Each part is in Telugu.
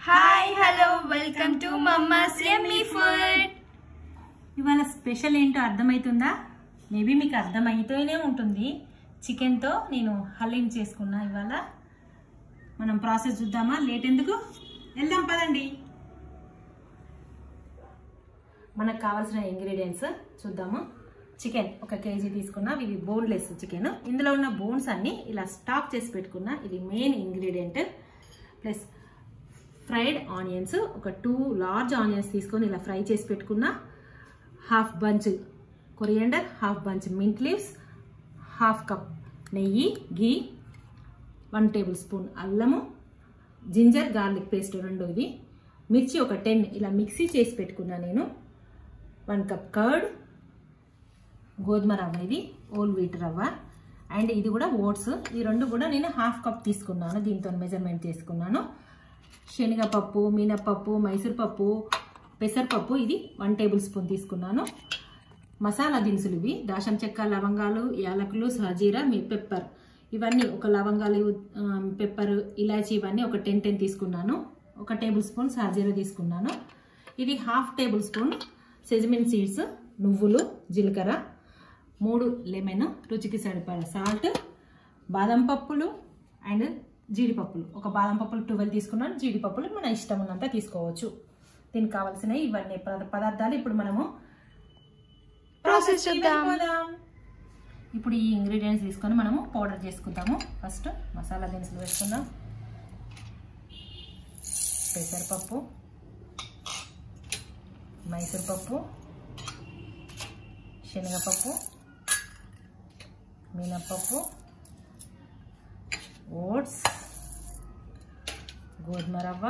Hi hello welcome to mamma's yummy food ఇవాళ స్పెషల్ ఏంటో అర్థమవుతుందా మేబీ మీకు అర్థమైతేనే ఉంటుంది చికెన్తో నేను హలీం చేసుకున్నా ఇవాళ మనం ప్రాసెస్ చూద్దామా లేట్ ఎందుకు వెళ్దాం పదండి మనకు కావాల్సిన ఇంగ్రీడియంట్స్ చూద్దాము చికెన్ ఒక కేజీ తీసుకున్నా ఇవి బోన్లెస్ చికెన్ ఇందులో ఉన్న బోన్స్ అన్ని ఇలా స్టాక్ చేసి పెట్టుకున్నా ఇది main ingredient plus fried onions ఒక టూ లార్జ్ ఆనియన్స్ తీసుకొని ఇలా ఫ్రై చేసి పెట్టుకున్నా half bunch coriander half bunch mint leaves half cup నెయ్యి గీ వన్ టేబుల్ స్పూన్ అల్లము జింజర్ గార్లిక్ పేస్ట్ రెండు ఇవి మిర్చి ఒక టెన్ ఇలా మిక్సీ చేసి పెట్టుకున్నా నేను వన్ కప్ కర్డ్ గోధుమ రవ్వ ఇది ఓల్ వీట్ రవ్వ అండ్ ఇది కూడా ఓట్స్ ఈ రెండు కూడా నేను హాఫ్ కప్ తీసుకున్నాను దీంతో మెజర్మెంట్ చేసుకున్నాను శనగపప్పు మినపప్పు మైసూర్ పప్పు పెసరపప్పు ఇది వన్ టేబుల్ స్పూన్ తీసుకున్నాను మసాలా దినుసులు ఇవి దాశం చెక్క లవంగాలు యాలకులు సజీరా మీ పెప్పర్ ఇవన్నీ ఒక లవంగాలు ఆ, పెప్పర్ ఇలాచి ఇవన్నీ ఒక టెన్ టెన్ తీసుకున్నాను ఒక టేబుల్ స్పూన్ సాజీరా తీసుకున్నాను ఇది half tablespoon sesame seeds నువ్వులు జీలకర్ర మూడు లెమన్ రుచికి సరిపడా సాల్ట్ బాదం పప్పులు అండ్ జీడిపప్పులు ఒక బాదం పప్పులు ట్వెల్వ్ తీసుకున్నాను జీడిపప్పులు మన ఇష్టం ఉన్నంత తీసుకోవచ్చు దీనికి కావాల్సినవి ఇవన్నీ పద- పదార్థాలు ఇప్పుడు మనము ప్రాసెస్ చూద్దాం వెళ్ళిపోదాం. ఇప్పుడు ఈ ఇంగ్రీడియంట్స్ తీసుకొని మనము పౌడర్ చేసుకుందాము ఫస్ట్ మసాలా దినుసులు వేసుకుందాం పెసరపప్పు మైసూర్ పప్పు శనగపప్పు మినప్పప్పు ఓట్స్ గోధుమ రవ్వ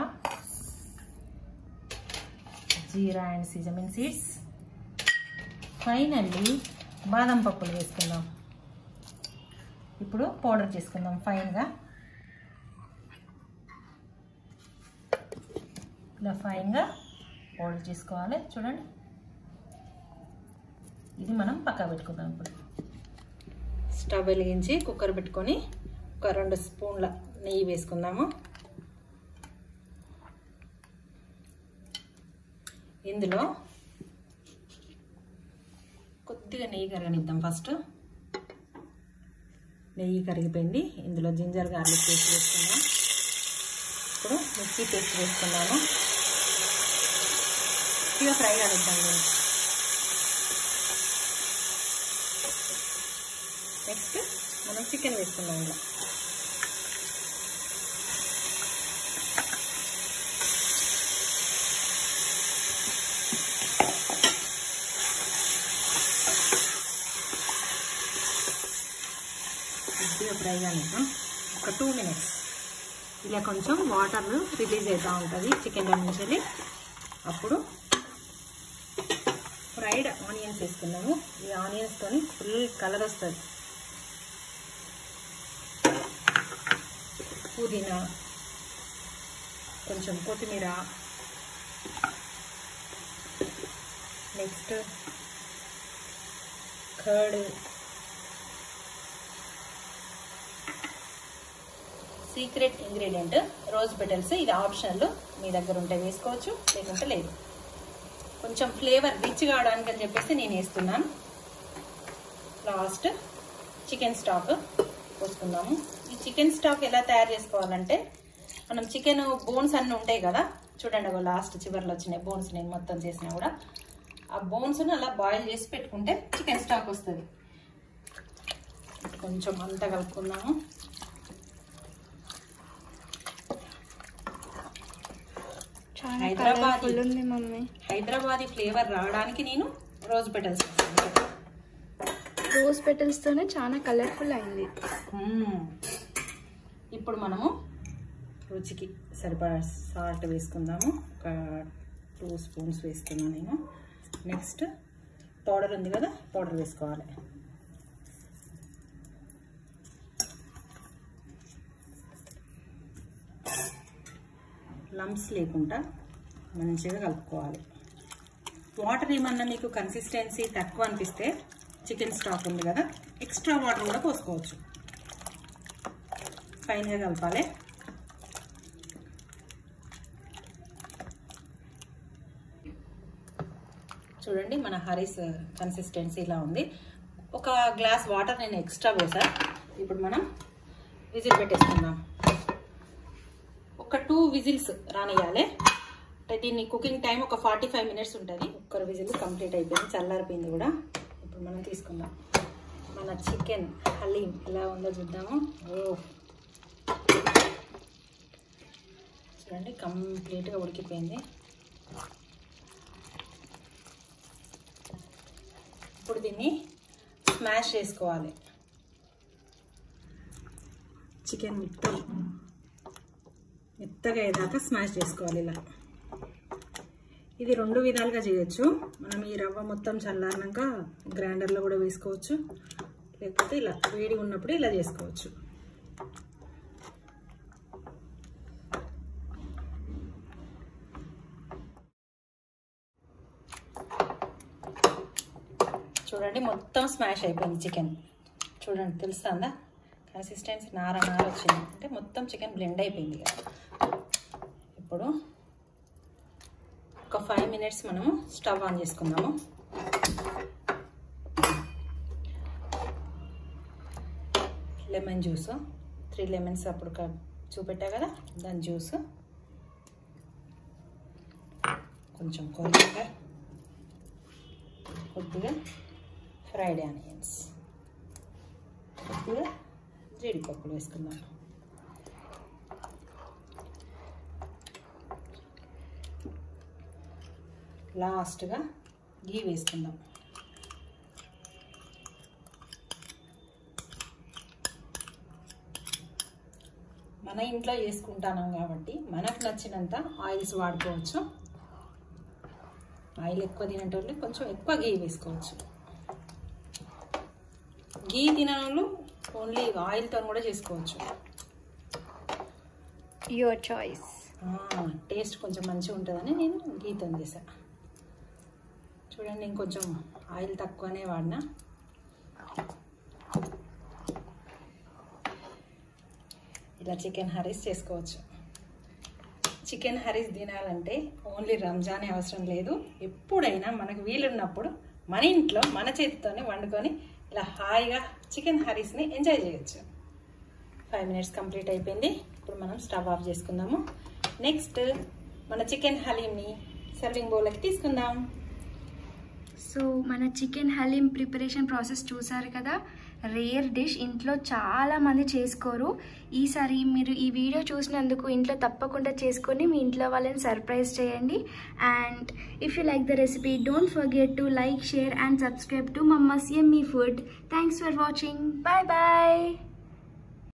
జీరా అండ్ సిజమిన్ సీడ్స్ ఫైనల్లీ బాదం పప్పులు వేసుకుందాం ఇప్పుడు పౌడర్ చేసుకుందాం ఫైన్గా ఇలా ఫైన్గా పౌడర్ చేసుకోవాలి చూడండి ఇది మనం పక్క పెట్టుకుందాం ఇప్పుడు స్టవ్ వెలిగించి కుక్కర్ పెట్టుకొని ఒక రెండు స్పూన్ల నెయ్యి వేసుకుందాము ఇందులో కొద్దిగా నెయ్యి కరగనిద్దాం ఫస్ట్ నెయ్యి కరిగిపోయింది ఇందులో జింజర్ గార్లిక్ పేస్ట్ వేసుకుందాం ఇప్పుడు మిర్చి పేస్ట్ వేసుకున్నాము కొద్దిగా ఫ్రై కానిద్దాం దీన్ని నెక్స్ట్ మనం చికెన్ వేసుకుందాం ఇలా కొద్దిగా ఫ్రై కానిద్దాం ఒక టూ మినిట్స్ ఇలా కొంచెం వాటర్ రిలీజ్ అవుతూ ఉంటుంది చికెన్లో నుంచి వెళ్ళి. అప్పుడు ఫ్రైడ్ ఆనియన్స్ వేసుకున్నాము ఈ ఆనియన్స్తోని ఫుల్ కలర్ వస్తుంది పుదీనా కొంచెం కొత్తిమీర next curd secret ingredient rose petals ఇది ఆప్షనల్ మీ దగ్గర ఉంటే వేసుకోవచ్చు లేకుంటే లేదు కొంచెం ఫ్లేవర్ రిచ్ కావడానికి అని చెప్పేసి నేను వేస్తున్నాను లాస్ట్ చికెన్ స్టాక్ పోసుకుందాము ఈ చికెన్ స్టాక్ ఎలా తయారు చేసుకోవాలంటే మనం చికెన్ బోన్స్ అన్నీ ఉంటాయి కదా చూడండి అగో లాస్ట్ చివరిలో వచ్చినాయి బోన్స్ నేను మొత్తం చేసినా కూడా ఆ బోన్స్ని అలా బాయిల్ చేసి పెట్టుకుంటే చికెన్ స్టాక్ వస్తుంది కొంచెం అంతా కలుపుకుందాము చాలా హైదరాబాదీ. కలర్ఫుల్ ఉంది మమ్మీ హైదరాబాదీ ఫ్లేవర్ రావడానికి నేను రోజ్ పెటల్స్ రోజ్ పెటల్స్ తోనే చాలా కలర్ఫుల్ అయింది ఇప్పుడు మనము రుచికి సరిపడా సాల్ట్ వేసుకుందాము ఒక టూ స్పూన్స్ వేసుకున్నాను నేను నెక్స్ట్ పౌడర్ ఉంది కదా పౌడర్ వేసుకోవాలి లంప్స్ లేకుండా మంచిగా కలుపుకోవాలి వాటర్ ఏమన్నా మీకు కన్సిస్టెన్సీ తక్కువ అనిపిస్తే చికెన్ స్టాక్ ఉంది కదా ఎక్స్ట్రా వాటర్ కూడా పోసుకోవచ్చు ఫైన్గా కలపాలి చూడండి మన హరీస్ కన్సిస్టెన్సీ ఇలా ఉంది ఒక గ్లాస్ వాటర్ నేను ఎక్స్ట్రా పోసా ఇప్పుడు మనం విజిల్ పెట్టేసుకుందాం ఒక టూ విజిల్స్ రానియాలి అంటే దీన్ని కుకింగ్ టైం ఒక ఫార్టీ ఫైవ్ మినిట్స్ ఉంటుంది ఒక్కరు విజిల్ కంప్లీట్ అయిపోయింది చల్లారిపోయింది కూడా ఇప్పుడు మనం తీసుకుందాం మన చికెన్ హలీం ఎలా ఉందో చూద్దాము ఓ చూడండి కంప్లీట్గా ఉడికిపోయింది ఇప్పుడు దీన్ని స్మాష్ చేసుకోవాలి చికెన్ మొత్తం మెత్తగా అయ్యేదాకా స్మాష్ చేసుకోవాలి ఇలా ఇది రెండు విధాలుగా చేయొచ్చు మనం ఈ రవ్వ మొత్తం చల్లారినాక గ్రైండర్లో కూడా వేసుకోవచ్చు లేకపోతే ఇలా వేడి ఉన్నప్పుడు ఇలా చేసుకోవచ్చు చూడండి మొత్తం స్మాష్ అయిపోయింది చికెన్ చూడండి తెలుస్తుందా కన్సిస్టెన్సీ నార నార వచ్చింది అంటే మొత్తం చికెన్ బ్లెండ్ అయిపోయింది ఇక ఇప్పుడు ఒక ఫైవ్ మినిట్స్ మనము స్టవ్ ఆన్ చేసుకుందాము లెమన్ జ్యూస్ త్రీ లెమన్స్ అప్పుడు క- చూపెట్టా కదా దాని జ్యూస్ కొంచెం కొరియాండర్ కొద్దిగా ఫ్రైడ్ ఆనియన్స్ కొద్దిగా జీడిపప్పులు వేసుకుందాం లాస్ట్గా గీ వేసుకుందాం మన ఇంట్లో చేసుకుంటాం కాబట్టి మనకు నచ్చినంత ఆయిల్స్ వాడుకోవచ్చు ఆయిల్ ఎక్కువ తినేటోళ్ళు కొంచెం ఎక్కువ గీ వేసుకోవచ్చు గీ తినడంలో ఓన్లీ ఆయిల్తో కూడా చేసుకోవచ్చు యువర్ చాయిస్ టేస్ట్ కొంచెం మంచిగా ఉంటుందని నేను గీతో చేసా చూడండి ఇంకొంచెం ఆయిల్ తక్కువనే వాడినా ఇలా చికెన్ హరీస్ చేసుకోవచ్చు చికెన్ హరీస్ తినాలంటే ఓన్లీ రంజానే అవసరం లేదు ఎప్పుడైనా మనకు వీలున్నప్పుడు మన ఇంట్లో మన చేతితోనే వండుకొని ఇలా హాయిగా చికెన్ హరీస్ని ఎంజాయ్ చేయొచ్చు ఫైవ్ మినిట్స్ కంప్లీట్ అయిపోయింది ఇప్పుడు మనం స్టవ్ ఆఫ్ చేసుకుందాము నెక్స్ట్ మన చికెన్ హలీంని సర్వింగ్ బౌల్కి తీసుకుందాం సో మన చికెన్ హలీం ప్రిపరేషన్ ప్రాసెస్ చూసారు కదా రేర్ డిష్ ఇంట్లో చాలా మంది చేసుకోరు ఈసారి మీరు ఈ వీడియో చూసినందుకు ఇంట్లో తప్పకుండా చేసుకొని మీ ఇంట్లో వాళ్ళని సర్ప్రైజ్ చేయండి and if you like the recipe don't forget to like share and subscribe to mummy's yummy food thanks for watching bye bye